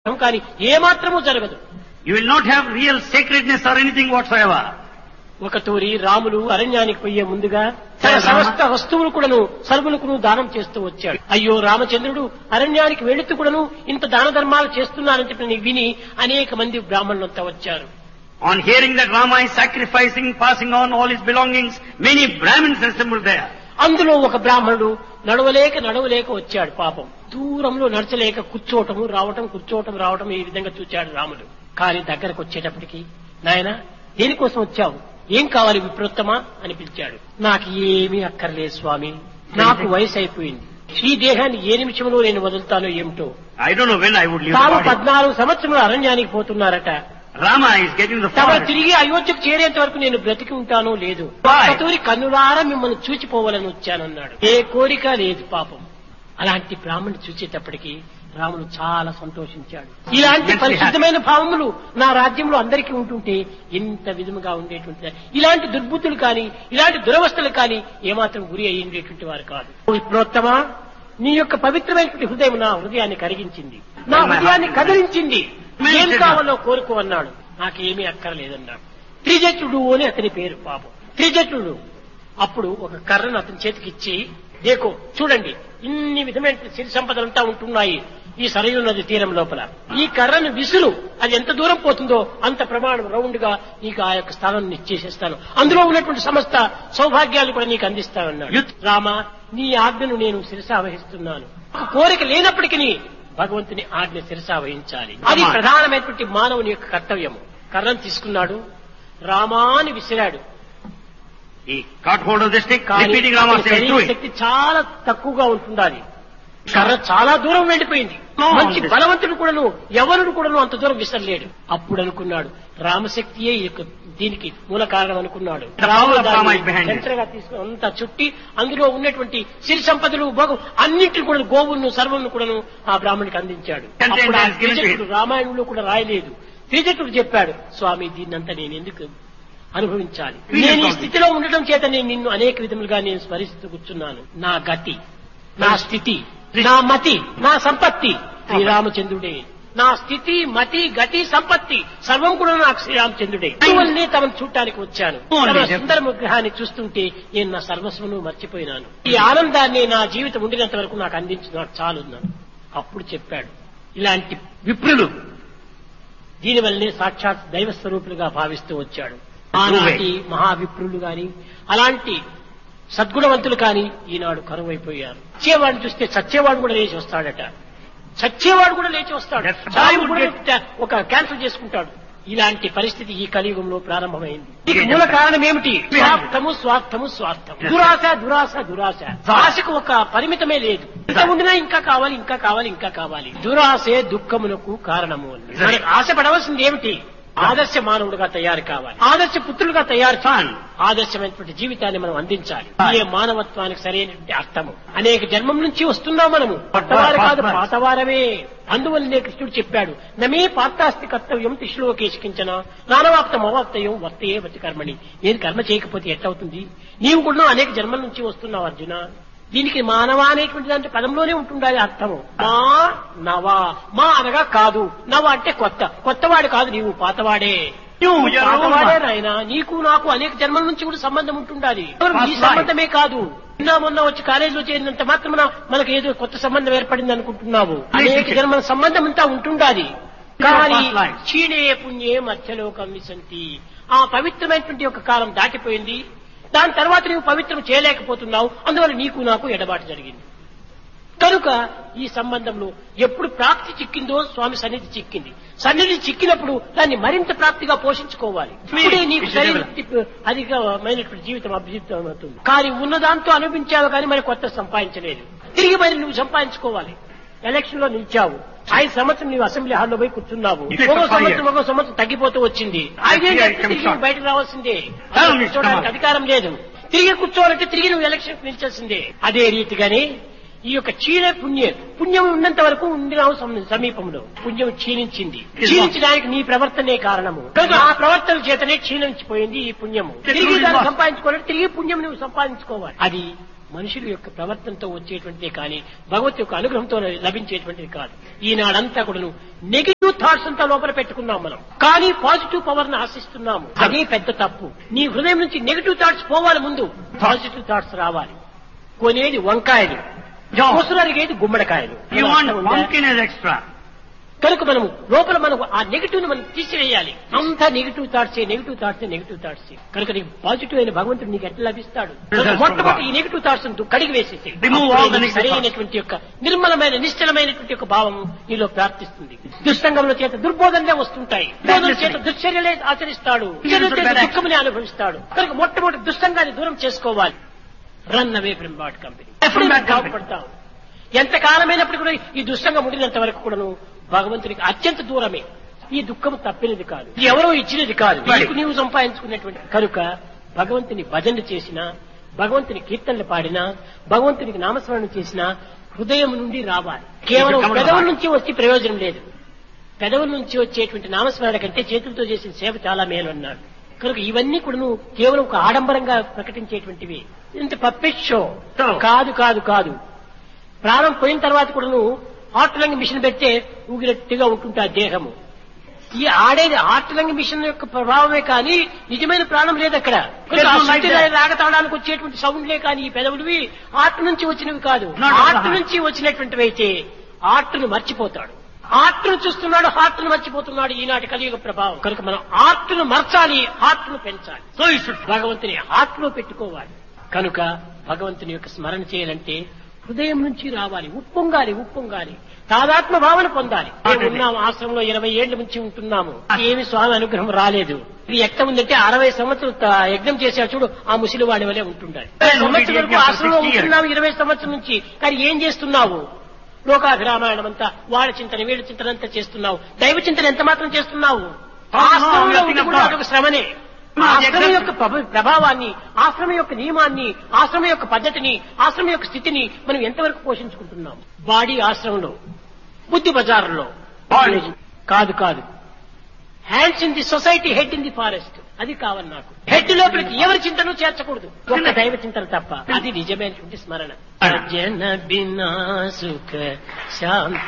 కానీ ఏమాత్రమూ జరగదు You will not have real sacredness or anything whatsoever. ఒక తూరి రాములు అరణ్యానికి పోయే ముందుగా తన రామ. సమస్త వస్తువులు కూడాను సరుకులను దానం చేస్తూ వచ్చాడు అయ్యో రామచంద్రుడు అరణ్యానికి వెళుతూ కూడాను ఇంత దాన ధర్మాలు చేస్తున్నారని చెప్పి విని అనేక మంది బ్రాహ్మణులంతా వచ్చారు On hearing that Rama is sacrificing, passing on all his belongings, many Brahmins assembled there. అందులో ఒక బ్రాహ్మణుడు నడవలేక నడవలేక వచ్చాడు పాపం దూరంలో నడచలేక కూర్చోవటము రావటం కూర్చోవటం రావటం ఈ విధంగా చూచాడు రాముడు కానీ దగ్గరకు వచ్చేటప్పటికి నాయన దేనికోసం వచ్చావు ఏం కావాలి విప్రోత్తమా అని పిలిచాడు నాకు ఏమీ అక్కర్లేదు స్వామి నాకు వయసు అయిపోయింది ఈ దేహాన్ని ఏ నిమిషంలో నేను వదులుతానో ఏమిటో I don't know when I would leave the తాము body. పద్నాలుగు సంవత్సరములు అరణ్యానికి పోతున్నారట Rama is getting the తమ forest. తిరిగి అయోధ్యకు చేరేంత వరకు నేను బ్రతికి ఉంటానో లేదు Why? కతూరి కన్నులారా మిమ్మల్ని చూచిపోవాలని వచ్చానన్నాడు ఏ కోరిక లేదు పాపం అలాంటి బ్రాహ్మణుని చూసేటప్పటికి రాముడు చాలా సంతోషించాడు ఇలాంటి Immensely పరిశుద్ధమైన భావములు నా రాజ్యంలో అందరికీ ఉంటుంటే ఎంత విధముగా ఉండేటువంటి ఇలాంటి దుర్బుద్ధులు కానీ ఇలాంటి దురవస్థలు కానీ ఏమాత్రం గురి అయ్యేటువంటి వారు కాదు విప్రోత్తమా నీ యొక్క పవిత్రమైనటువంటి హృదయం నా హృదయాన్ని కరిగించింది నా హృదయాన్ని కదిలించింది ఏం కావాలో కోరుకో అన్నాడు నాకేమీ అక్కర్లేదన్నాడు త్రిజటుడు అని అతని పేరు పాపం త్రిజటుడు అప్పుడు ఒక కర్రను అతని చేతికి ఇచ్చి దేకో చూడండి ఇన్ని విధమైన సిరి సంపదలంతా ఉంటున్నాయి ఈ సరయు నది తీరం లోపల ఈ కర్రను విసురు అది ఎంత దూరం పోతుందో అంత ప్రమాణం రౌండ్ గా నీకు ఆ యొక్క స్థానం ఇచ్చేసేస్తాను అందులో ఉన్నటువంటి సమస్త సౌభాగ్యాలు కూడా నీకు అందిస్తానన్నాడు రామ నీ ఆజ్ఞను నేను శిరసా వహిస్తున్నాను ఒక కోరిక లేనప్పటికీ భగవంతుని ఆజ్ఞ శిరసా వహించాలి అది అమ్మా. ప్రధానమైనటువంటి మానవుని యొక్క కర్తవ్యము కర్రను తీసుకున్నాడు రామాని విసిరాడు He caught hold of the stick, కానీ repeating Rama అతని said, శరీర do it. శక్తి చాలా తక్కువగా ఉంటుండాలి కర్ర చాలా దూరం వెళ్ళిపోయింది No, మంచి this- బలవంతుడు కూడాను ఎవరుడు కూడాను అంత దూరం విసరలేడు అప్పుడు అనుకున్నాడు రామశక్తియే ఈ యొక్క దీనికి మూల కారణం అనుకున్నాడు The power of Rama is behind it. సెంటర్గా తీసుకుని అంతా చుట్టి అందులో ఉన్నటువంటి సిరి సంపదలు భోగం అన్నింటిని కూడా గోవును సర్వను కూడాను ఆ బ్రాహ్మణికి అందించాడు Content అప్పుడు ఆ has given to him. త్రిజటుడు రామాయణంలో కూడా రాయలేదు త్రిజటుడు చెప్పాడు స్వామి దీన్నంతా నేను ఎందుకు అనుభవించాలి Feel నేను ఈ it స్థితిలో ఉండటం చేత నేను నిన్ను అనేక విధములుగా నేను స్మరిస్తూ కూర్చున్నాను నా గతి నా స్థితి నా మతి నా సంపత్తి శ్రీరామచంద్రుడే నా స్థితి మతి గతి సంపత్తి సర్వం కూడా నాకు శ్రీరామచంద్రుడే అందువల్లనే తమను చూడటానికి వచ్చాను Only తమ that- సుందర విగ్రహాన్ని చూస్తుంటే నేను నా సర్వస్వను మర్చిపోయినాను ఈ ఆనందాన్ని నా జీవితం ఉండినంత వరకు నాకు అందించు నాకు చాలు అన్నాను అప్పుడు చెప్పాడు ఇలాంటి విప్రులు దీనివల్లనే సాక్షాత్ దైవ స్వరూపులుగా భావిస్తూ వచ్చాడు ఆనాటి మహావిప్రులు గాని అలాంటి సద్గుణవంతులు కాని ఈనాడు కరువైపోయారు చచ్చేవాడిని చూస్తే చచ్చేవాడు కూడా లేచి వస్తాడట చచ్చేవాడు కూడా లేచి వస్తాడు That's చావు right. కూడా ట- ఒక క్యాన్సిల్ చేసుకుంటాడు ఇలాంటి పరిస్థితి ఈ కలియుగంలో ప్రారంభమైంది దీనికి మూల కారణం ఏమిటి స్వార్థము స్వార్థము స్వార్థము దురాశ దురాశ దురాశ ఆశకు ఒక పరిమితమే లేదు ఎంత ఉండినా ఇంకా కావాలి ఇంకా కావాలి ఇంకా కావాలి దురాశే దుఃఖమునకు కారణము అని మనకు ఆశపడవలసింది ఏమిటి ఆదర్శ మానవుడుగా తయారు కావాలి ఆదర్శ పుత్రులుగా తయారు చేయాలి ఆదర్శమైనటువంటి జీవితాన్ని మనం అందించాలి ఇదే మానవత్వానికి సరైనటువంటి అర్థము అనేక జన్మం నుంచి వస్తున్నాం మనము పట్టవారు కాదు పాతవారమే అందువల్లనే కృష్ణుడు చెప్పాడు నమే పాత్తాస్తి కర్తవ్యం తిశ్లోకేశికించన నానవాప్తం అవాప్తయం వర్తయే వతి కర్మణి నేను కర్మ చేయకపోతే ఎట్లవుతుంది నీవు కూడా అనేక జన్మల నుంచి వస్తున్నావు అర్జున దీనికి మానవ అనేటువంటి దాంట్లో పదంలోనే ఉంటుండాలి అర్థము మా నవా మా అనగా కాదు నవ అంటే కొత్త కొత్తవాడు కాదు నీవు పాతవాడే నువ్వు You are పాతవాడే old. నాయన నీకు నాకు అనేక జన్మల నుంచి కూడా సంబంధం ఉంటుండాలి Past ఈ life. సంబంధమే కాదు నిన్న మొన్న వచ్చి కాలేజీలో చేరినంత మాత్రమున మనకు ఏదో కొత్త సంబంధం ఏర్పడింది అనుకుంటున్నావు అనేక జన్మల సంబంధం అంతా ఉంటుండాలి కానీ Past life. క్షీణే పుణ్యే మధ్యలోకం విసంతి ఆ పవిత్రమైనటువంటి ఒక కాలం దాటిపోయింది దాని తర్వాత నువ్వు పవిత్రం చేయలేకపోతున్నావు అందువల్ల నీకు నాకు ఎడబాటు జరిగింది కనుక ఈ సంబంధంలో ఎప్పుడు ప్రాప్తి చిక్కిందో స్వామి సన్నిధి చిక్కింది సన్నిధి చిక్కినప్పుడు దాన్ని మరింత ప్రాప్తిగా పోషించుకోవాలి ఇప్పుడే నీకు సరైన అధికమైనటువంటి జీవితం అభిజితం అవుతుంది కానీ ఉన్నదాంతో అనుభవించావు కానీ మరి కొత్త సంపాదించలేదు తిరిగి మరి నువ్వు సంపాదించుకోవాలి ఎలక్షన్ లో నిలిచావు ఐదు సంవత్సరం నీవు అసెంబ్లీ హాల్లో పోయి కూర్చున్నావు It takes ఒక five సంవత్సరం years. ఒక సంవత్సరం తగ్గిపోతూ వచ్చింది ఐదేళ్ళు years అయితే comes తిరిగి short. నువ్వు బయటకు రావాల్సిందే Tell me, చూడడానికి come on. అధికారం లేదు తిరిగి కూర్చోవాలంటే తిరిగి నువ్వు ఎలక్షన్ నిలిచాల్సిందే అదే రీతిగానే ఈ యొక్క క్షీణ పుణ్యం పుణ్యం ఉన్నంత వరకు ఉండినావు సమ- సమీపంలో పుణ్యం క్షీణించింది క్షీణించడానికి నీ ప్రవర్తనే కారణము కనుక ఆ ప్రవర్తన చేతనే క్షీణించిపోయింది ఈ పుణ్యము తిరిగి దాన్ని సంపాదించుకోవాలంటే తిరిగి పుణ్యం నువ్వు సంపాదించుకోవాలి అది మనుషుల యొక్క ప్రవర్తనతో వచ్చేటువంటిదే కానీ భగవత్ యొక్క అనుగ్రహంతో లభించేటువంటిది కాదు ఈనాడంతా కూడా నెగిటివ్ థాట్స్ అంతా లోపల పెట్టుకున్నాం మనం కానీ పాజిటివ్ పవర్ ని ఆశిస్తున్నాము అదే పెద్ద తప్పు నీ హృదయం నుంచి నెగిటివ్ థాట్స్ పోవాలి ముందు పాజిటివ్ థాట్స్ రావాలి కొనేది వంకాయలు కొసరరిగేది గుమ్మడికాయలు You want అర్థం ఉందా? pumpkin as extra. కనుక మనము లోపల మనం ఆ నెగిటివ్ ని మనం తీసివేయాలి అంతా negative thoughts negative thoughts negative thoughts కనుక నీకు పాజిటివ్ అయిన భగవంతుడు నీకు ఎట్లా లభిస్తాడు కనుక Yes, మొట్టమొదటి Prabhu. ఈ నెగిటివ్ థాట్స్ కడిగి వేసేసి Remove all the negative సరైనటువంటి యొక్క నిర్మలమైన నిశ్చలమైనటువంటి యొక్క భావం నీలో ప్రార్థిస్తుంది దుస్సంగముల చేత దుర్బోధనలే వస్తుంటాయి దుర్బోధన చేత దుశ్చర్యలే ఆచరిస్తాడు దుశ్చర్యల చేత దుఃఖముని అనుభవిస్తాడు కనుక మొట్టమొదటి దుస్సంగాన్ని దూరం చేసుకోవాలి run away from bad company ఎప్పుడు bad company. బాగుపడతావు ఎంతకాలమైనప్పుడు కూడా ఈ దుస్సంగం ఉండినంత వరకు కూడాను భగవంతునికి అత్యంత దూరమే ఈ దుఃఖం తప్పినది కాదు ఇది ఎవరో ఇచ్చినది కాదు Right. నీకు నీవు సంపాదించుకునేటువంటి కనుక భగవంతుని భజన చేసినా భగవంతుని కీర్తనలు పాడినా భగవంతునికి నామస్మరణ చేసినా హృదయం నుండి రావాలి కేవలం కమల పెదవుల భాగం. నుంచి వచ్చి ప్రయోజనం లేదు పెదవుల నుంచి వచ్చేటువంటి నామస్మరణ కంటే చేతులతో చేసిన సేవ చాలా మేలు అన్నాడు కనుక ఇవన్నీ కూడా నువ్వు కేవలం ఒక ఆడంబరంగా ప్రకటించేటువంటివి ఇంత పప్పెట్ షో So. కాదు కాదు కాదు ప్రాణం పోయిన తర్వాత కూడా నువ్వు హార్ట్ లంగ్ మిషన్ పెడితే ఊగినట్టుగా ఉంటుంది ఆ దేహము ఈ ఆడేది హార్ట్ లంగ్ మిషన్ యొక్క ప్రభావమే కానీ నిజమైన ప్రాణం లేదు అక్కడ There's no life there. రాగతాడానికి వచ్చేటువంటి సౌండ్లే కానీ ఈ పెదవుడివి హార్ట్ నుంచి వచ్చినవి కాదు Not all హార్ట్ heart. నుంచి వచ్చినటువంటివి అయితే హార్ట్ ను మర్చిపోతాడు హార్ట్ ను చూస్తున్నాడు హార్ట్ ను మర్చిపోతున్నాడు ఈనాటి కలియుగ ప్రభావం కనుక మనం హార్ట్ ను మర్చాలి హార్ట్ ను పెంచాలి So you should భగవంతుని హార్ట్ లో పెట్టుకోవాలి కనుక భగవంతుని యొక్క స్మరణ చేయాలంటే హృదయం నుంచి రావాలి ఉప్పొంగాలి ఉప్పొంగాలి తాదాత్మ భావన పొందాలి మేము ఉన్నాం ఆశ్రమంలో ఇరవై ఏళ్ల నుంచి ఉంటున్నాము ఏమి స్వామి అనుగ్రహం రాలేదు ఇది ఎట్ట ఉందంటే అరవై సంవత్సరాలు త- యజ్ఞం చేసా చూడు ఆ ముసిలి వాడి వలె ఉంటుండాలి సంవత్సరం వరకు ఆశ్రమంలో ఉంటున్నాము ఇరవై సంవత్సరం నుంచి కానీ ఏం చేస్తున్నావు లోకాభిరామాయణం అంతా వాళ్ళ చింతన వీళ్ళ చింతన అంతా చేస్తున్నావు దైవ చింతన ఎంత మాత్రం చేస్తున్నావు ఆశ్రమంలో ఉండి కూడా అదొక శ్రమనే ఆశ్రమం యొక్క ప్రభ- ప్రభావాన్ని ఆశ్రమం యొక్క నియమాన్ని ఆశ్రమం యొక్క పద్ధతిని ఆశ్రమం యొక్క స్థితిని మనం ఎంతవరకు పోషించుకుంటున్నాం బాడీ ఆశ్రమంలో బుద్ధి బజార్లో Body. కాదు కాదు hands in the society head in the forest అది కావాలి నాకు హెడ్ లోపలికి ఎవరి చింతను చేర్చకూడదు ఒక్క దైవ చింతన తప్ప అది నిజమైనటువంటి స్మరణ జన బినా సుఖ శాంతి